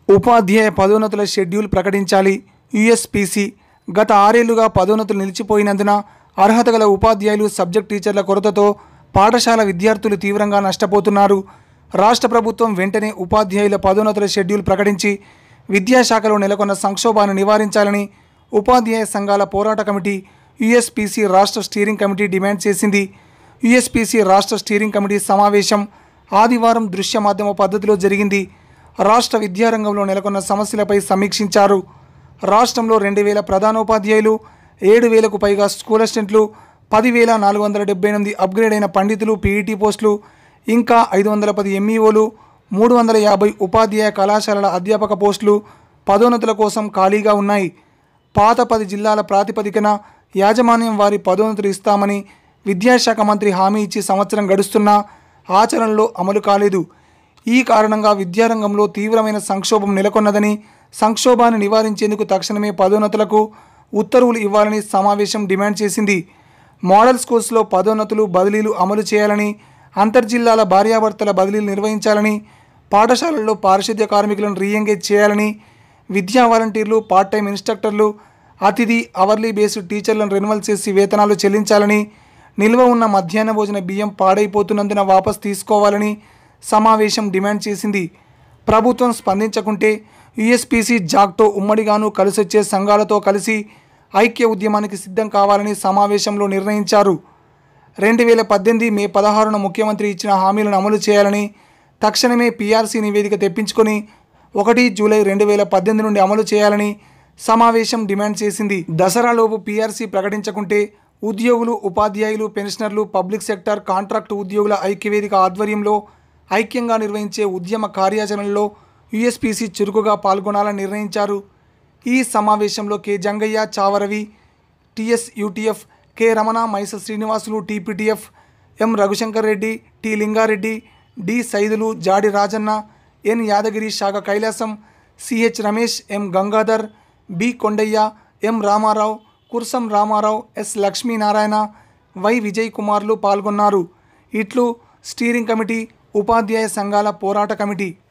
ఉపాధ్యాయ పదోన్నతుల షెడ్యూల్ ప్రకటించాలి యుఎస్పిసి గత ఆరేళ్లుగా పదోన్నతులు నిలిచిపోయినందున అర్హత గల ఉపాధ్యాయులు సబ్జెక్ట్ టీచర్ల కొరతతో పాఠశాల విద్యార్థులు తీవ్రంగా నష్టపోతున్నారు రాష్ట్ర ప్రభుత్వం వెంటనే ఉపాధ్యాయుల పదోన్నతుల షెడ్యూల్ ప్రకటించి విద్యాశాఖలో నెలకొన్న సంక్షోభాన్ని నివారించాలని ఉపాధ్యాయ సంఘాల పోరాట కమిటీ యుఎస్పిసి రాష్ట్ర స్టీరింగ్ కమిటీ డిమాండ్ చేసింది యుఎస్పిసి రాష్ట్ర స్టీరింగ్ కమిటీ సమావేశం ఆదివారం దృశ్య మాధ్యమ పద్ధతిలో జరిగింది రాష్ట్ర విద్యారంగంలో నెలకొన్న సమస్యలపై సమీక్షించారు రాష్ట్రంలో రెండు వేల ప్రధానోపాధ్యాయులు ఏడు వేలకు పైగా స్కూల్ అసిస్టెంట్లు పదివేల నాలుగు వందల డెబ్బై ఎనిమిది అప్గ్రేడ్ అయిన పండితులు పీఈటీ పోస్టులు ఇంకా ఐదు వందల పది ఎంఈఓలు మూడు వందల యాభై ఉపాధ్యాయ కళాశాలల అధ్యాపక పోస్టులు పదోన్నతుల కోసం ఖాళీగా ఉన్నాయి పాత పది జిల్లాల ప్రాతిపదికన యాజమాన్యం వారి పదోన్నతులు ఇస్తామని విద్యాశాఖ మంత్రి హామీ ఇచ్చి సంవత్సరం గడుస్తున్నా ఆచరణలో అమలు కాలేదు ఈ కారణంగా విద్యారంగంలో తీవ్రమైన సంక్షోభం నెలకొన్నదని సంక్షోభాన్ని నివారించేందుకు తక్షణమే పదోన్నతులకు ఉత్తర్వులు ఇవ్వాలని సమావేశం డిమాండ్ చేసింది మోడల్ స్కూల్స్లో పదోన్నతులు బదిలీలు అమలు చేయాలని అంతర్జిల్లాల భార్యాభర్తల బదిలీలు నిర్వహించాలని పాఠశాలల్లో పారిశుద్ధ్య కార్మికులను రీఎంగేజ్ చేయాలని విద్యా వాలంటీర్లు పార్ట్ టైం ఇన్స్ట్రక్టర్లు అతిథి అవర్లీ బేస్డ్ టీచర్లను రెన్యువల్ చేసి వేతనాలు చెల్లించాలని నిల్వ ఉన్న మధ్యాహ్న భోజన బియ్యం పాడైపోతున్నందున వాపస్ తీసుకోవాలని సమావేశం డిమాండ్ చేసింది ప్రభుత్వం స్పందించకుంటే యుఎస్పిసి జాక్తో ఉమ్మడిగాను కలిసొచ్చే సంఘాలతో కలిసి ఐక్య ఉద్యమానికి సిద్ధం కావాలని సమావేశంలో నిర్ణయించారు రెండు వేల పద్దెనిమిది మే పదహారున ముఖ్యమంత్రి ఇచ్చిన హామీలను అమలు చేయాలని తక్షణమే పీఆర్సీ నివేదిక తెప్పించుకొని ఒకటి జూలై రెండు వేల పద్దెనిమిది నుండి అమలు చేయాలని సమావేశం డిమాండ్ చేసింది దసరాలోపు పీఆర్సీ ప్రకటించకుంటే ఉద్యోగులు ఉపాధ్యాయులు పెన్షనర్లు పబ్లిక్ సెక్టార్ కాంట్రాక్టు ఉద్యోగుల ఐక్యవేదిక ఆధ్వర్యంలో ఐక్యంగా నిర్వహించే ఉద్యమ కార్యాచరణలో యుఎస్పిసి చురుకుగా పాల్గొనాలని నిర్ణయించారు ఈ సమావేశంలో K Jangaiah Chavaravi TS UTF K Ramana Maisa Srinivasulu TPTF M Raghushankar Reddy T Lingareddy D Saidulu Jadi Rajanna N Yadagiri Shaka Kailasam CH Ramesh M Gangadhar B Kondaiah M Ramarao Kursam Ramarao S Lakshminarayana Y Vijay కుమార్లు పాల్గొన్నారు ఇట్లు స్టీరింగ్ కమిటీ ఉపాధ్యాయ సంఘాల పోరాట కమిటీ